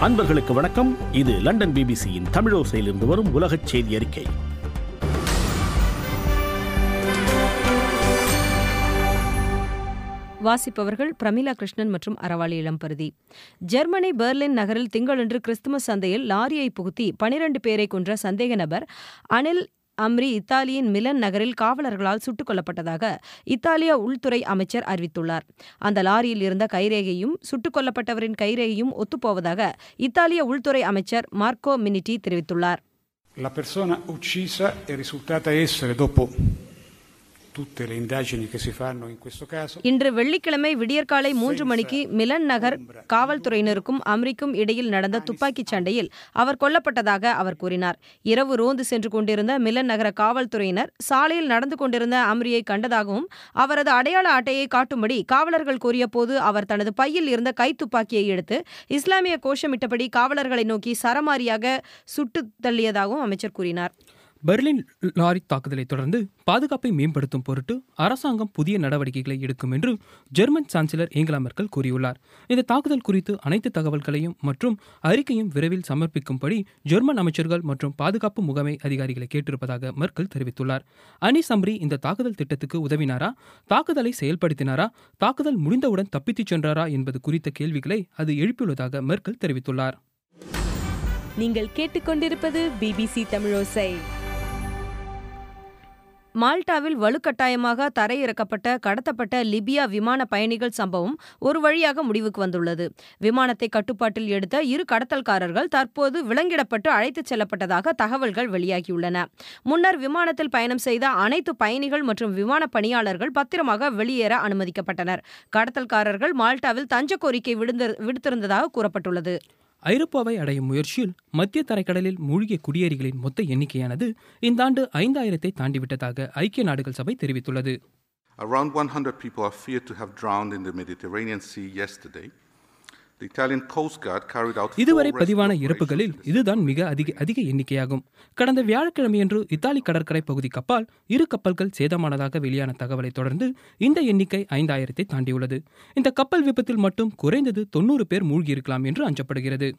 அன்பர்களுக்கு வணக்கம் இது லண்டன் பிபிசியின் தமிழோசையிலிருந்து வரும் உலகச் செய்தி அறிக்கை வாசிப்பவர்கள் பிரமிளா கிருஷ்ணன் மற்றும் அரவாளி இளம்பருதி ஜெர்மனி பெர்லின் நகரில் திங்களன்று கிறிஸ்துமஸ் சந்தையில் லாரியை புகுத்தி பனிரண்டு பேரை கொன்ற சந்தேக நபர் அனில் அம்ரி இத்தாலியின் மிலன் நகரில் காவலர்களால் சுட்டுக் கொல்லப்பட்டதாக இத்தாலிய உள்துறை அமைச்சர் அறிவித்துள்ளார் அந்த லாரியில் இருந்த கைரேகையும் சுட்டுக் கொல்லப்பட்டவரின் கைரேகையும் ஒத்துப்போவதாக இத்தாலிய உள்துறை அமைச்சர் மார்க்கோ மினிட்டி தெரிவித்துள்ளார் La persona uccisa è risultata essere, dopo tutte le indagini che si fanno in questo caso, இன்று வெள்ளிக்கிழமை விடியற்காலை மூன்று மணிக்கு மிலன் நகர் காவல்துறையினருக்கும் அம்ரிக்கும் இடையில் நடந்த துப்பாக்கிச் சண்டையில் அவர் கொல்லப்பட்டதாக அவர் கூறினார் இரவு ரோந்து சென்று கொண்டிருந்த மிலன் நகர காவல்துறையினர் சாலையில் நடந்து கொண்டிருந்த அம்ரியை கண்டதாகவும் அவரது அடையாள அட்டையை காட்டும்படி காவலர்கள் கூறியபோது அவர் தனது பையில் இருந்த கைத்துப்பாக்கியை எடுத்து இஸ்லாமிய கோஷமிட்டபடி காவலர்களை நோக்கி சரமாரியாக சுட்டுத் தள்ளியதாகவும் அமைச்சர் கூறினார் பெர்லின் லாரி தாக்குதலை தொடர்ந்து பாதுகாப்பை மேம்படுத்தும் பொருட்டு அரசாங்கம் புதிய நடவடிக்கைகளை எடுக்கும் என்று ஜெர்மன் சான்சலர் ஏங்கலா மெர்க்கல் கூறியுள்ளார் இந்த தாக்குதல் குறித்து அனைத்து தகவல்களையும் மற்றும் அறிக்கையும் விரைவில் சமர்ப்பிக்கும்படி ஜெர்மன் அமைச்சர்கள் மற்றும் பாதுகாப்பு முகமை அதிகாரிகளை கேட்டிருப்பதாக மெர்க்கல் தெரிவித்துள்ளார் அனி சம்ரி இந்த தாக்குதல் திட்டத்துக்கு உதவினாரா தாக்குதலை செயல்படுத்தினாரா தாக்குதல் முடிந்தவுடன் தப்பித்துச் சென்றாரா என்பது குறித்த கேள்விகளை அது எழுப்பியுள்ளதாக மெர்க்கல் தெரிவித்துள்ளார் நீங்கள் கேட்டுக்கொண்டிருப்பது பிபிசி தமிழோசை மால்டாவில் வலுக்கட்டாயமாக தரையிறக்கப்பட்ட கடத்தப்பட்ட லிபியா விமான பயணிகள் சம்பவம் ஒரு வழியாக முடிவுக்கு வந்துள்ளது விமானத்தை கட்டுப்பாட்டில் எடுத்த இரு கடத்தல்காரர்கள் தற்போது விலங்கிடப்பட்டு அழைத்துச் செல்லப்பட்டதாக தகவல்கள் வெளியாகியுள்ளன முன்னர் விமானத்தில் பயணம் செய்த அனைத்து பயணிகள் மற்றும் விமான பணியாளர்கள் பத்திரமாக வெளியேற அனுமதிக்கப்பட்டனர் கடத்தல்காரர்கள் மால்டாவில் தஞ்ச கோரிக்கை விடுந்த- விடுத்திருந்ததாக கூறப்பட்டுள்ளது ஐரோப்பாவை அடையும் முயற்சியில் மத்திய தரைக்கடலில் மூழ்கிய குடியேறிகளின் மொத்த எண்ணிக்கையானது இந்த ஆண்டு ஐந்தாயிரத்தை தாண்டிவிட்டதாக ஐக்கிய நாடுகள் சபை தெரிவித்துள்ளது Around 100 people are feared to have drowned in the Mediterranean Sea yesterday. The Italian Coast Guard carried out four இதுவரை rescue பதிவான operations இறப்புகளில் this இதுதான் மிக அதிக அதிக எண்ணிக்கையாகும் கடந்த வியாழக்கிழமையன்று இத்தாலி கடற்கரை பகுதி கப்பால் இரு கப்பல்கள் சேதமானதாக வெளியான தகவலை தொடர்ந்து இந்த எண்ணிக்கை ஐந்தாயிரத்தை தாண்டியுள்ளது இந்த கப்பல் விபத்தில் மட்டும் குறைந்தது தொண்ணூறு பேர் மூழ்கியிருக்கலாம் என்று அஞ்சப்படுகிறது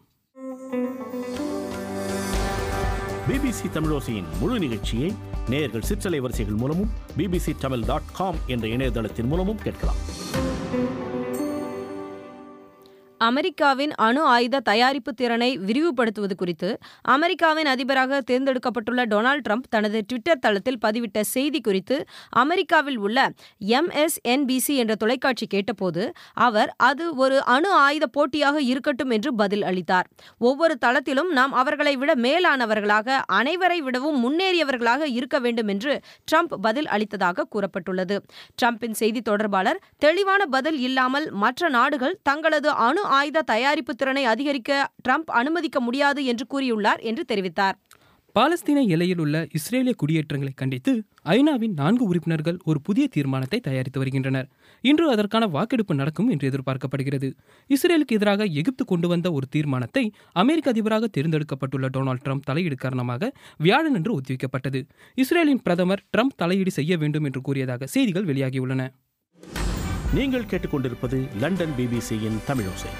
பிபிசி தமிழோசையின் முழு நிகழ்ச்சியை நேயர்கள் சிற்றலை வரிசைகள் மூலமும் பிபிசி தமிழ் டாட் காம் என்ற இணையதளத்தின் மூலமும் கேட்கலாம் அமெரிக்காவின் அணு ஆயுத தயாரிப்பு திறனை விரிவுபடுத்துவது குறித்து அமெரிக்காவின் அதிபராக தேர்ந்தெடுக்கப்பட்டுள்ள டொனால்ட் ட்ரம்ப் தனது ட்விட்டர் தளத்தில் பதிவிட்ட செய்தி குறித்து அமெரிக்காவில் உள்ள எம்எஸ்என்பிசி என்ற தொலைக்காட்சி கேட்டபோது அவர் அது ஒரு அணு ஆயுத போட்டியாக இருக்கட்டும் என்று பதில் அளித்தார் ஒவ்வொரு தளத்திலும் நாம் அவர்களை விட மேலானவர்களாக அனைவரை விடவும் முன்னேறியவர்களாக இருக்க வேண்டும் என்று ட்ரம்ப் பதில் அளித்ததாக கூறப்பட்டுள்ளது ட்ரம்பின் செய்தி தொடர்பாளர் தெளிவான பதில் இல்லாமல் மற்ற நாடுகள் தங்களது அணு ஆயுத தயாரிப்பு திறனை அதிகரிக்க ட்ரம்ப் அனுமதிக்க முடியாது என்று கூறியுள்ளார் என்று தெரிவித்தார் பாலஸ்தீன எல்லையில் உள்ள இஸ்ரேலிய குடியேற்றங்களை கண்டித்து ஐநாவின் நான்கு உறுப்பினர்கள் ஒரு புதிய தீர்மானத்தை தயாரித்து வருகின்றனர் இன்று அதற்கான வாக்கெடுப்பு நடக்கும் என்று எதிர்பார்க்கப்படுகிறது இஸ்ரேலுக்கு எதிராக எகிப்து கொண்டு வந்த ஒரு தீர்மானத்தை அமெரிக்க அதிபராக தேர்ந்தெடுக்கப்பட்டுள்ள டொனால்ட் ட்ரம்ப் தலையீடு காரணமாக வியாழனன்று ஒத்திவைக்கப்பட்டது இஸ்ரேலின் பிரதமர் ட்ரம்ப் தலையீடு செய்ய வேண்டும் என்று கூறியதாக செய்திகள் வெளியாகியுள்ளன நீங்கள் கேட்டுக்கொண்டிருப்பது லண்டன் பிபிசியின் தமிழோசை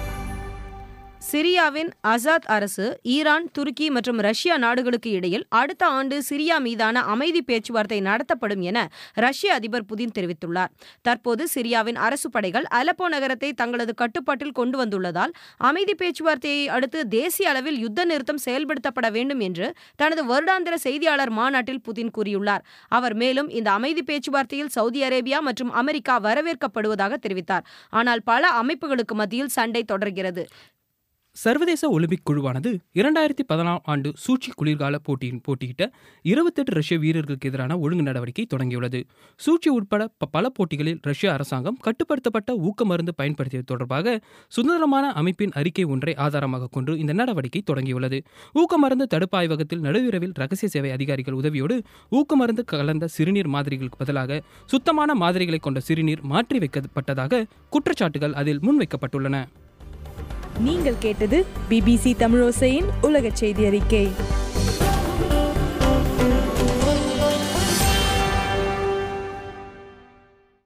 சிரியாவின் அசாத் அரசு ஈரான் துருக்கி மற்றும் ரஷ்யா நாடுகளுக்கு இடையில் அடுத்த ஆண்டு சிரியா மீதான அமைதி பேச்சுவார்த்தை நடத்தப்படும் என ரஷ்ய அதிபர் புதின் தெரிவித்துள்ளார் தற்போது சிரியாவின் அரசு படைகள் அலப்போ நகரத்தை தங்களது கட்டுப்பாட்டில் கொண்டு வந்துள்ளதால் அமைதி பேச்சுவார்த்தையை அடுத்து தேசிய அளவில் யுத்த நிறுத்தம் செயல்படுத்தப்பட வேண்டும் என்று தனது வருடாந்திர செய்தியாளர் மாநாட்டில் புதின் கூறியுள்ளார் அவர் மேலும் இந்த அமைதி பேச்சுவார்த்தையில் சவுதி அரேபியா மற்றும் அமெரிக்கா வரவேற்கப்படுவதாக தெரிவித்தார் ஆனால் பல அமைப்புகளுக்கு மத்தியில் சண்டை தொடர்கிறது சர்வதேச ஒலிம்பிக் குழுவானது இரண்டாயிரத்தி பதினாம் ஆண்டு சூச்சி குளிர்கால போட்டியின் போட்டியிட்ட இருபத்தெட்டு ரஷ்ய வீரர்களுக்கு எதிரான ஒழுங்கு நடவடிக்கை தொடங்கியுள்ளது சூச்சி உட்பட ப- பல போட்டிகளில் ரஷ்ய அரசாங்கம் கட்டுப்படுத்தப்பட்ட ஊக்க மருந்து பயன்படுத்தியது தொடர்பாக சுதந்திரமான அமைப்பின் அறிக்கை ஒன்றை ஆதாரமாக கொண்டு இந்த நடவடிக்கை தொடங்கியுள்ளது ஊக்க மருந்து தடுப்பு ஆய்வகத்தில் நடுவிரவில் ரகசிய சேவை அதிகாரிகள் உதவியோடு ஊக்க மருந்து கலந்த சிறுநீர் மாதிரிகளுக்கு பதிலாக சுத்தமான மாதிரிகளை கொண்ட சிறுநீர் மாற்றி வைக்கப்பட்டதாக குற்றச்சாட்டுகள் அதில் முன்வைக்கப்பட்டுள்ளன நீங்கள் கேட்டது பிபிசி தமிழோசையின் உலகச் செய்தி அறிக்கை